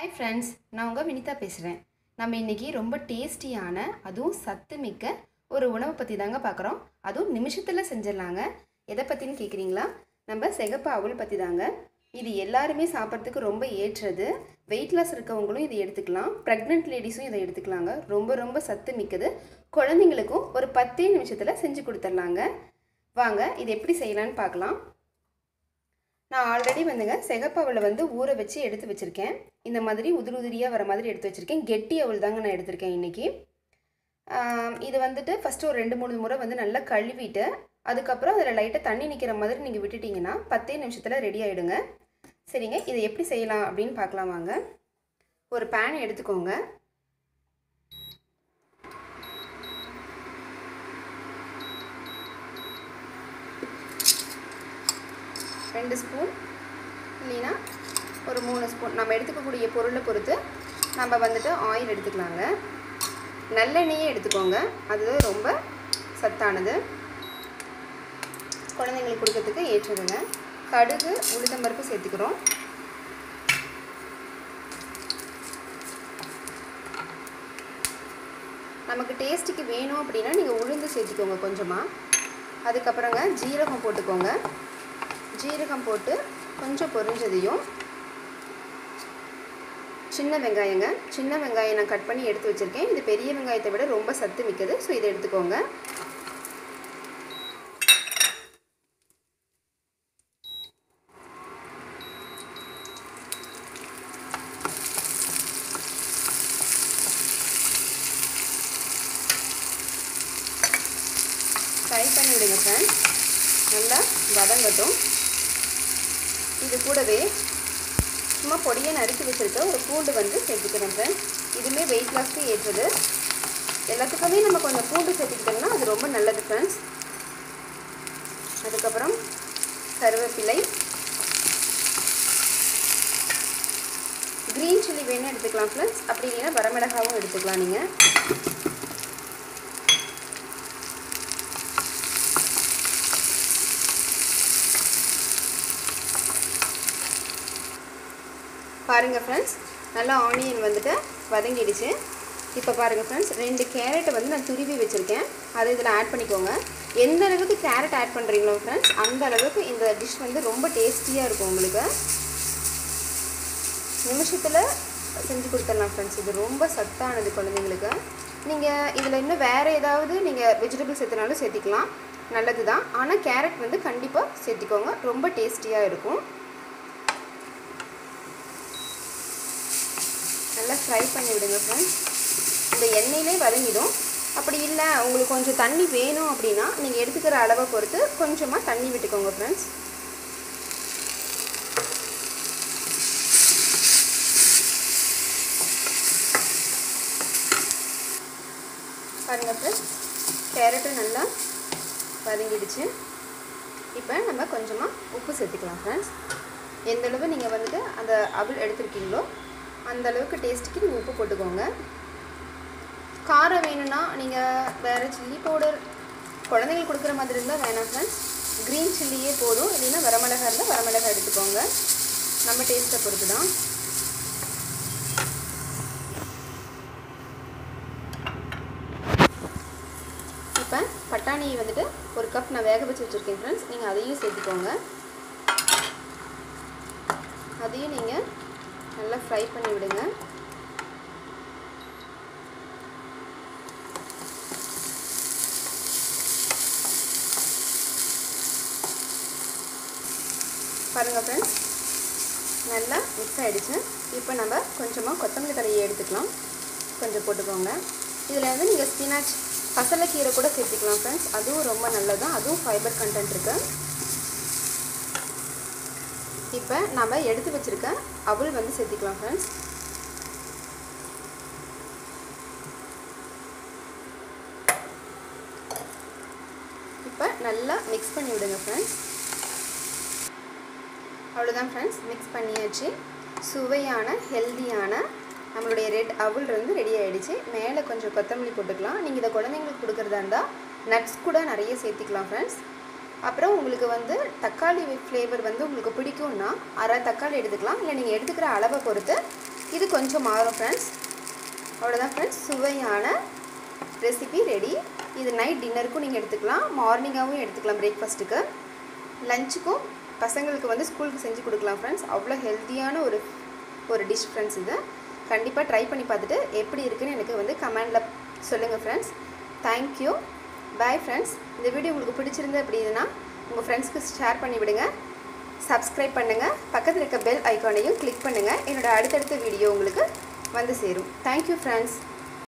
hi friends நான் உங்கள் வினிதா பேசுகிறேன் நம்ம இன்றைக்கி ரொம்ப டேஸ்டியான அதுவும் சத்து மிக்க ஒரு உணவை பற்றி தாங்க பார்க்குறோம் அதுவும் நிமிஷத்தில் செஞ்சிடலாங்க எதை பற்றின்னு கேட்குறீங்களா நம்ம சிகப்பு அவல் பற்றி தாங்க இது எல்லாருமே சாப்பிட்றதுக்கு ரொம்ப ஏற்றது வெயிட் லாஸ் இருக்கவங்களும் இதை எடுத்துக்கலாம் ப்ரெக்னென்ட் லேடிஸும் இதை எடுத்துக்கலாங்க ரொம்ப ரொம்ப சத்து மிக்கது குழந்தைங்களுக்கும் ஒரு பத்தே நிமிஷத்தில் செஞ்சு கொடுத்துர்லாங்க வாங்க இது எப்படி செய்யலான்னு பார்க்கலாம் நான் ஆல்ரெடி வந்துங்க சிகப்பவளை வந்து ஊற வச்சு எடுத்து வச்சுருக்கேன் இந்த மாதிரி உதிரி உதிரியாக வர மாதிரி எடுத்து வச்சுருக்கேன் கெட்டி அவள் தாங்க நான் எடுத்திருக்கேன் இன்றைக்கி இது வந்துட்டு ஃபஸ்ட்டு ஒரு ரெண்டு மூணு முறை வந்து நல்லா கழுவிட்டு அதுக்கப்புறம் அதில் லைட்டாக தண்ணி நிற்கிற மாதிரி நீங்கள் விட்டுட்டிங்கன்னா பத்தே நிமிஷத்தில் ரெடி ஆகிடுங்க சரிங்க இதை எப்படி செய்யலாம் அப்படின்னு பார்க்கலாம் வாங்க ஒரு பேன் எடுத்துக்கோங்க ரெண்டு ஸ்பூன் இல்லைன்னா ஒரு மூணு ஸ்பூன் நம்ம எடுத்துக்கக்கூடிய பொருளை பொறுத்து நம்ம வந்துட்டு ஆயில் எடுத்துக்கலாங்க நல்லெண்ணெயே எடுத்துக்கோங்க அது ரொம்ப சத்தானது குழந்தைங்களுக்கு கொடுக்கறதுக்கு ஏற்றதுங்க கடுகு உளுத்தம்பருப்பு சேர்த்துக்கிறோம் நமக்கு டேஸ்ட்டுக்கு வேணும் அப்படின்னா நீங்கள் உளுந்து சேர்த்துக்கோங்க கொஞ்சமாக அதுக்கப்புறங்க ஜீரகம் போட்டுக்கோங்க ஜீரகம் போட்டு கொஞ்சம் பொரிஞ்சதையும் சின்ன வெங்காயங்க சின்ன வெங்காயம் நான் கட் பண்ணி எடுத்து வச்சுருக்கேன் இது பெரிய வெங்காயத்தை விட ரொம்ப சத்து மிக்கது ஸோ இதை எடுத்துக்கோங்க ஃப்ரை பண்ணி விடுங்க ஃப்ரெண்ட்ஸ் நல்லா வதங்கட்டும் இது கூடவே சும்மா பொடியை நறுக்கி வச்சுருக்க ஒரு பூண்டு வந்து சேர்த்துக்கிறேன் ஃப்ரெண்ட்ஸ் இதுவுமே வெயிட் லாஸ்க்கு ஏற்றது எல்லாத்துக்குமே நம்ம கொஞ்சம் பூண்டு சேர்த்துக்கிட்டோம்னா அது ரொம்ப நல்லது ஃப்ரெண்ட்ஸ் அதுக்கப்புறம் கருவேப்பிலை க்ரீன் சில்லி வேணும் எடுத்துக்கலாம் ஃப்ரெண்ட்ஸ் அப்படி இல்லைன்னா வரமிளகாவும் எடுத்துக்கலாம் நீங்கள் பாருங்கள் ஃப்ரெண்ட்ஸ் நல்லா ஆனியன் வந்துட்டு வதங்கிடுச்சு இப்போ பாருங்கள் ஃப்ரெண்ட்ஸ் ரெண்டு கேரட்டை வந்து நான் துருவி வச்சுருக்கேன் அதை இதில் ஆட் பண்ணிக்கோங்க எந்த அளவுக்கு கேரட் ஆட் பண்ணுறீங்களோ ஃப்ரெண்ட்ஸ் அந்த அளவுக்கு இந்த டிஷ் வந்து ரொம்ப டேஸ்டியாக இருக்கும் உங்களுக்கு நிமிஷத்தில் செஞ்சு கொடுத்துடலாம் ஃப்ரெண்ட்ஸ் இது ரொம்ப சத்தானது குழந்தைங்களுக்கு நீங்கள் இதில் இன்னும் வேறு ஏதாவது நீங்கள் வெஜிடபிள்ஸ் சேர்த்துனாலும் சேர்த்திக்கலாம் நல்லது தான் ஆனால் கேரட் வந்து கண்டிப்பாக சேர்த்திக்கோங்க ரொம்ப டேஸ்டியாக இருக்கும் நல்லா ஃப்ரை பண்ணி விடுங்க ஃப்ரெண்ட்ஸ் இந்த எண்ணெயிலே வதங்கிடும் அப்படி இல்லை உங்களுக்கு கொஞ்சம் தண்ணி வேணும் அப்படின்னா நீங்கள் எடுத்துக்கிற அளவை பொறுத்து கொஞ்சமாக தண்ணி விட்டுக்கோங்க ஃப்ரெண்ட்ஸ் பாருங்கள் ஃப்ரெண்ட்ஸ் கேரட்டும் நல்லா வதங்கிடுச்சு இப்போ நம்ம கொஞ்சமாக உப்பு சேர்த்துக்கலாம் ஃப்ரெண்ட்ஸ் எந்தளவு நீங்கள் வந்துட்டு அந்த அவள் எடுத்துருக்கீங்களோ அந்த அளவுக்கு டேஸ்ட்டுக்கு நீங்கள் உப்பு போட்டுக்கோங்க காரம் வேணும்னா நீங்கள் வேறு சில்லி பவுடர் குழந்தைங்களுக்கு கொடுக்குற மாதிரி இருந்தால் வேணாம் ஃப்ரெண்ட்ஸ் க்ரீன் சில்லியே போதும் இல்லைன்னா வரமிளகா இருந்தால் வரமிளகா எடுத்துக்கோங்க நம்ம டேஸ்ட்டை பொறுத்து தான் இப்போ பட்டாணியை வந்துட்டு ஒரு கப் நான் வேக வச்சு வச்சுருக்கேன் ஃப்ரெண்ட்ஸ் நீங்கள் அதையும் சேர்த்துக்கோங்க அதையும் நீங்கள் நல்லா ஃப்ரை பண்ணி விடுங்க பாருங்கள் ஃப்ரெண்ட்ஸ் நல்லா மிக்ஸ் ஆகிடுச்சு இப்போ நம்ம கொஞ்சமாக கொத்தமல்லி தழையை எடுத்துக்கலாம் கொஞ்சம் போட்டுக்கோங்க இதில் வந்து நீங்கள் ஸ்பினாச் பசலைக்கீரை கூட சேர்த்துக்கலாம் ஃப்ரெண்ட்ஸ் அதுவும் ரொம்ப நல்லது அதுவும் ஃபைபர் கண்டென்ட் இருக்குது இப்போ நம்ம எடுத்து வச்சுருக்க அவள் வந்து சேர்த்திக்கலாம் ஃப்ரெண்ட்ஸ் இப்போ நல்லா மிக்ஸ் பண்ணி விடுங்க ஃப்ரெண்ட்ஸ் அவ்வளோதான் ஃப்ரெண்ட்ஸ் மிக்ஸ் பண்ணியாச்சு சுவையான ஹெல்தியான நம்மளுடைய ரெட் அவல் வந்து ரெடி ஆகிடுச்சு மேலே கொஞ்சம் கொத்தமல்லி போட்டுக்கலாம் நீங்கள் இதை குழந்தைங்களுக்கு கொடுக்குறதா இருந்தால் நட்ஸ் கூட நிறைய சேர்த்திக்கலாம் ஃப்ரெண்ட்ஸ் அப்புறம் உங்களுக்கு வந்து தக்காளி ஃப்ளேவர் வந்து உங்களுக்கு பிடிக்கும்னா அரை தக்காளி எடுத்துக்கலாம் இல்லை நீங்கள் எடுத்துக்கிற அளவை பொறுத்து இது கொஞ்சம் மாறும் ஃப்ரெண்ட்ஸ் அவ்வளோதான் ஃப்ரெண்ட்ஸ் சுவையான ரெசிபி ரெடி இது நைட் டின்னருக்கும் நீங்கள் எடுத்துக்கலாம் மார்னிங்காகவும் எடுத்துக்கலாம் பிரேக்ஃபாஸ்ட்டுக்கு லஞ்சுக்கும் பசங்களுக்கு வந்து ஸ்கூலுக்கு செஞ்சு கொடுக்கலாம் ஃப்ரெண்ட்ஸ் அவ்வளோ ஹெல்த்தியான ஒரு ஒரு டிஷ் ஃப்ரெண்ட்ஸ் இது கண்டிப்பாக ட்ரை பண்ணி பார்த்துட்டு எப்படி இருக்குன்னு எனக்கு வந்து கமெண்டில் சொல்லுங்கள் ஃப்ரெண்ட்ஸ் தேங்க்யூ பாய் ஃப்ரெண்ட்ஸ் இந்த வீடியோ உங்களுக்கு பிடிச்சிருந்து அப்படின்னா உங்கள் ஃப்ரெண்ட்ஸ்க்கு ஷேர் பண்ணி விடுங்க சப்ஸ்கிரைப் பண்ணுங்கள் பக்கத்தில் இருக்க பெல் ஐக்கானையும் கிளிக் பண்ணுங்கள் என்னோடய அடுத்தடுத்த வீடியோ உங்களுக்கு வந்து சேரும் தேங்க்யூ ஃப்ரெண்ட்ஸ்